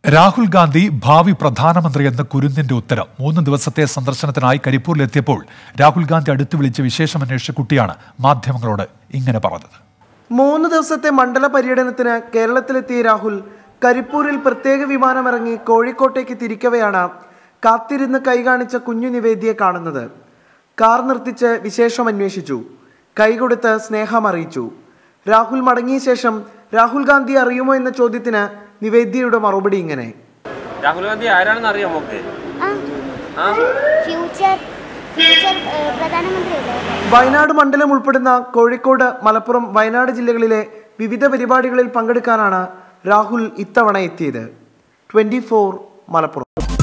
രാഹുൽ ഗാന്ധി ഭാവി പ്രധാനമന്ത്രി എന്ന കുരുന്നിന്റെ ഉത്തരം മൂന്ന് ദിവസത്തെ സന്ദർശനത്തിനായി കരിപ്പൂരിലെത്തിയപ്പോൾ രാഹുൽ ഗാന്ധി അടുത്ത് വിളിച്ച് വിശേഷം അന്വേഷിച്ച കുട്ടിയാണ് മാധ്യമങ്ങളോട് ഇങ്ങനെ പറഞ്ഞത് മൂന്ന് ദിവസത്തെ മണ്ഡല പര്യടനത്തിന് കേരളത്തിലെത്തിയ രാഹുൽ കരിപ്പൂരിൽ പ്രത്യേക വിമാനമിറങ്ങി കോഴിക്കോട്ടേക്ക് തിരിക്കവെയാണ് കാത്തിരുന്ന് കൈകാണിച്ച കുഞ്ഞു നിവേദ്യയെ കാണുന്നത് കാർ നിർത്തിച്ച് വിശേഷം അന്വേഷിച്ചു കൈകൊടുത്ത് സ്നേഹം അറിയിച്ചു രാഹുൽ മടങ്ങിയ ശേഷം രാഹുൽ ഗാന്ധി അറിയുമോ എന്ന ചോദ്യത്തിന് നിവേദ്യയുടെ മറുപടി ഇങ്ങനെ രാഹുൽ ഗാന്ധി ആരാണെന്ന് അറിയാം നമുക്ക് ആ ഫ്യൂച്ചർ ഫ്യൂച്ചർ ഏഹ്, പ്രധാനമന്ത്രിയല്ലേ വയനാട് മണ്ഡലം ഉൾപ്പെടുന്ന കോഴിക്കോട് മലപ്പുറം വയനാട് ജില്ലകളിലെ വിവിധ പരിപാടികളിൽ പങ്കെടുക്കാനാണ് രാഹുൽ ഇത്തവണ എത്തിയത് ട്വന്റി മലപ്പുറം